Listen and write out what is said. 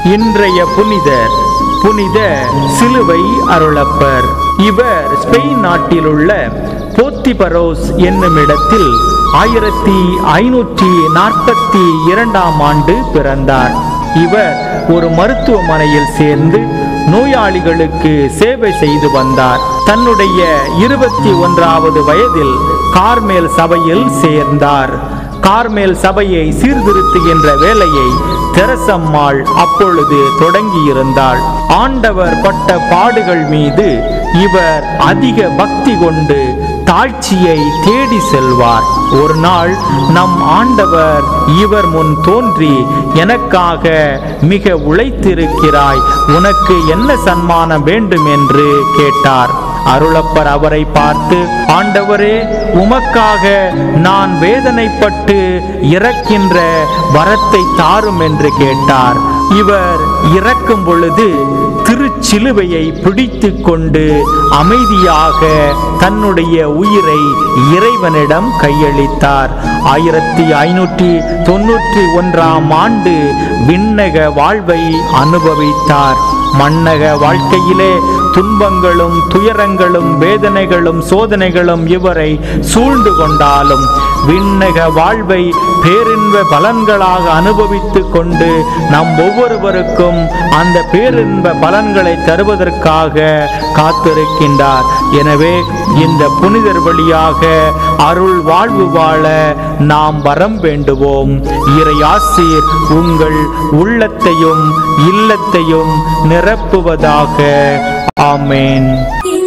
இன்றைய புனிதர் புனித சிலுவை அருளப்பர் இவர் ஸ்பெயின் நாட்டிலுள்ள போத்திபரோஸ் என்னும் இடத்தில் ஆயிரத்தி ஐநூற்றி நாற்பத்தி இரண்டாம் ஆண்டு பிறந்தார் இவர் ஒரு மருத்துவமனையில் சேர்ந்து நோயாளிகளுக்கு சேவை செய்து வந்தார் தன்னுடைய இருபத்தி ஒன்றாவது வயதில் கார்மேல் சபையில் சேர்ந்தார் கார்மேல் சபையை சீர்திருத்துகின்ற வேலையை தெரசம்மாள் அப்பொழுது தொடங்கியிருந்தாள் ஆண்டவர் பட்ட பாடுகள் மீது இவர் அதிக பக்தி கொண்டு தாழ்ச்சியை தேடி செல்வார் ஒரு நாள் நம் ஆண்டவர் இவர் முன் தோன்றி எனக்காக மிக உழைத்திருக்கிறாய் உனக்கு என்ன சன்மானம் வேண்டும் என்று கேட்டார் அருளப்பர் அவரை பார்த்து ஆண்டவரே உமக்காக நான் வேதனைப்பட்டு இறக்கின்ற வரத்தை தாரும் என்று கேட்டார் இவர் இறக்கும் பொழுது திருச்சிலுவையை பிடித்து கொண்டு அமைதியாக தன்னுடைய உயிரை இறைவனிடம் கையளித்தார் ஆயிரத்தி ஐநூற்றி தொன்னூற்றி ஒன்றாம் ஆண்டு விண்ணக வாழ்வை அனுபவித்தார் மன்னக வாழ்க்கையிலே துன்பங்களும் துயரங்களும் வேதனைகளும் சோதனைகளும் இவரை சூழ்ந்து கொண்டாலும் விண்ணக வாழ்வை பேரின்ப பலன்களாக அனுபவித்துக் கொண்டு நம் ஒவ்வொருவருக்கும் அந்த பேரின்ப பலன்களை தருவதற்காக காத்திருக்கின்றார் எனவே இந்த புனிதர் வழியாக அருள் வாழ்வு வாழ நாம் வரம் வேண்டுவோம் இறையாசீர் உங்கள் உள்ளத்தையும் இல்லத்தையும் நிரப்புவதாக ஆமேன்